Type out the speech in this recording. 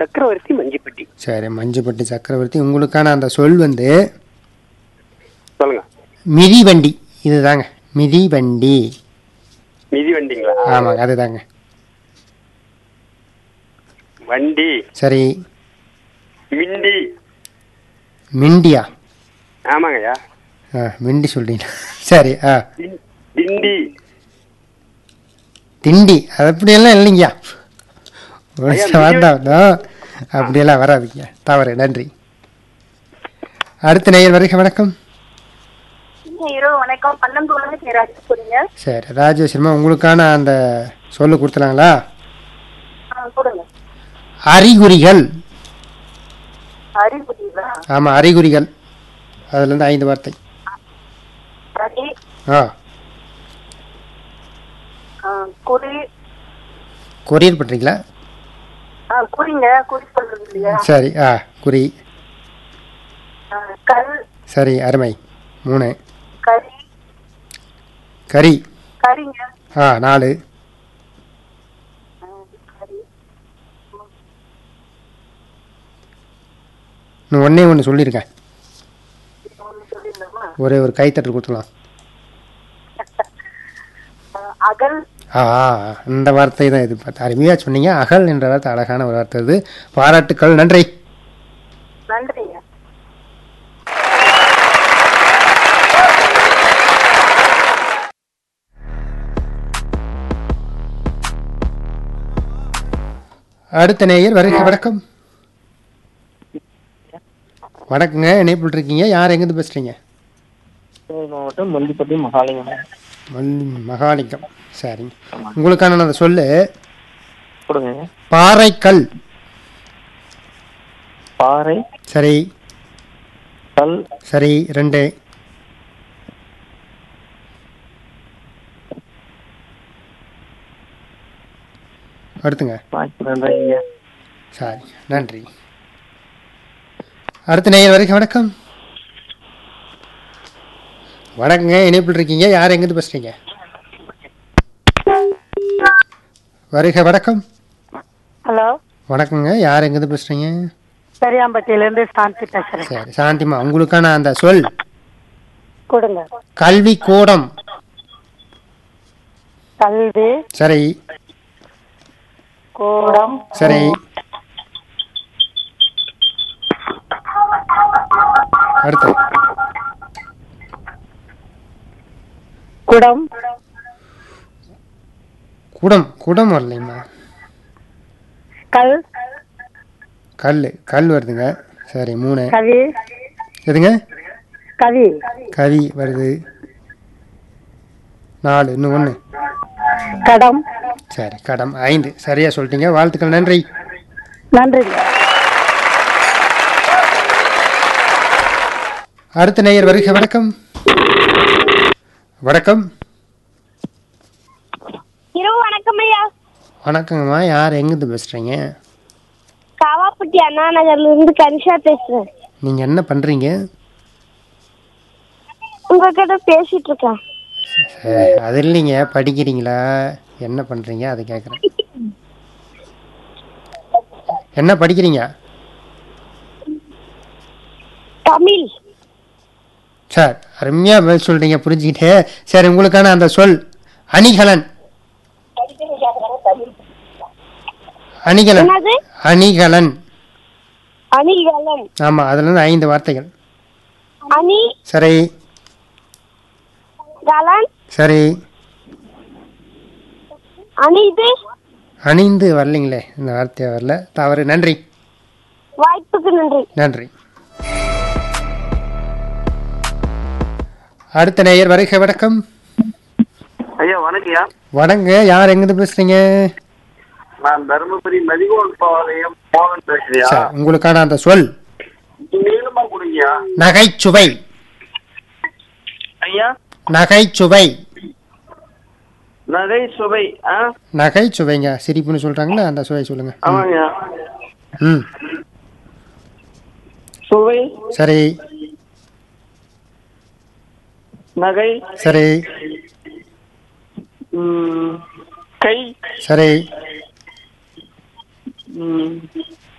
சக்கரவர்த்தி மஞ்சிப்பட்டி சரி மஞ்சுப்பட்டி சக்கரவர்த்தி உங்களுக்கான அந்த சொல் வந்து சொல்லுங்க மிதிவண்டி இதுதாங்க மிதிவண்டி மிதி வண்டிங்களா ஆமாங்க அதுதாங்க வண்டி சரி மிண்டி மிண்டியா ஆமாங்கய்யா ஆ மிண்டி சொல்றீங்க சரி ஆ திண்- திண்டி திண்டி அது அப்படியெல்லாம் இல்லைங்கய்யா ஒரு ஐயா, நிமிஷம் வேண்டாம் ஆ, அப்படியெல்லாம் வராதுங்க தவறு நன்றி அடுத்த நேயர் வரைக்கும் வணக்கம் இரவு வணக்கம் பன்னெண்டு கேராஜ் போறீங்க சரி ராஜேஸ்வரமா உங்களுக்கான அந்த சொல்லு கொடுத்துலாங்களா கொடுங்க அறிகுறிகள் அறிகுறிங்களா ஆமாம் அறிகுறிகள் அதுலேருந்து ஐந்து வார்த்தை சரி ஆ ஆ, குறி கொரியர் பண்ணுறீங்களா ஆ, குறிங்க குறி சொல்றது இல்லையா சரி ஆ குறி ஆ, கல் சரி அருமை மூணு கறி கறி கறிங்க ஆ நாலு ஆ, கறி இன்னும் ஒன்றே ஒன்று சொல்லியிருக்கேன் ஒண்ணு சொல்லிடலாமா ஒரே ஒரு கைத்தட்டல் கொடுத்துலாம் ஆ, அகல் ஆ ஆ, இந்த வார்த்தை தான் இது பார்த்து அருமையாக சொன்னீங்க அகல் என்ற வார்த்தை அழகான ஒரு வார்த்தை இது பாராட்டுக்கள் நன்றி நன்றிங்க அடுத்த நேயர் வருக வணக்கம் வணக்கங்க இணைப்பில் இருக்கீங்க யார் எங்கேருந்து பேசுகிறீங்க கோவை மாவட்டம் மல்லிப்பட்டி மகாலிங்கம் மல்லி மகாலிங்கம் சரிங்க உங்களுக்கான அந்த சொல்லு கொடுங்க பாறைக்கல் பாறை சரி கல் சரி ரெண்டு அடுத்துங்க வாய்ப்பு நன்றிங்க சரி நன்றி அடுத்த நேயர் வரைக்கும் வணக்கம் வணக்கங்க இணைப்பில் இருக்கீங்க யார் எங்கேருந்து பேசுறீங்க வருக வணக்கம் ஹலோ வணக்கங்க யார் எங்கேருந்து பேசுறீங்க சரியாம்பட்டியில இருந்து சாந்தி பேசுறேன் சரி சாந்திமா உங்களுக்கான அந்த சொல் கொடுங்க கல்வி கூடம் கல்வி சரி கூடம் சரி அடுத்து குடம் குடம் குடம் வரலைம்மா கல் கல் கல் வருதுங்க சரி மூணு கவி எதுங்க கவி கவி வருது நாலு இன்னும் ஒன்று கடம் சரி கடம் ஐந்து சரியா சொல்லிட்டீங்க வாழ்த்துக்கள் நன்றி நன்றிங்க அடுத்த நேயர் வருக வணக்கம் வணக்கம் இரவு வணக்கம் ஐயா வணக்கங்கம்மா யார் எங்கேருந்து பேசுகிறீங்க காவாப்பட்டி அண்ணா நகர்ல இருந்து கனிஷா பேசுறேன் நீங்கள் என்ன பண்ணுறீங்க உங்ககிட்ட பேசிட்டு இருக்கேன் அது இல்லைங்க படிக்கிறீங்களா என்ன பண்ணுறீங்க அதை கேட்குறேன் என்ன படிக்கிறீங்க தமிழ் சார் அருமையாக பதில் சொல்கிறீங்க புரிஞ்சுக்கிட்டே சரி உங்களுக்கான அந்த சொல் அணிகலன் அணிகலன் என்னது அணிகலன் அணிகலன் ஆமாம் அதுலேருந்து ஐந்து வார்த்தைகள் அணி சரி கலன் சரி அணிது அணிந்து வரலைங்களே இந்த வார்த்தையை வரல தவறு நன்றி வாய்ப்புக்கு நன்றி நன்றி அடுத்த நேயர் வருகை வணக்கம் ஐயா வணக்கம்யா வணங்க யார் எங்கிருந்து பேசுறீங்க நான் தருமபுரி மதிகோன் பாளையம் மோகன் பேசுறியா சார் உங்களுக்கான அந்த சொல் நீளமா கொடுங்கயா நகைச்சுவை ஐயா நகைச்சுவை நகை சுவை ஆ நகைச்சுவைங்க சிரிப்புன்னு சொல்றாங்களா அந்த சுவை சொல்லுங்க ம். ஆமாங்கய்யா ம் சுவை சரி நகை சரி ம், கை சரி ம்,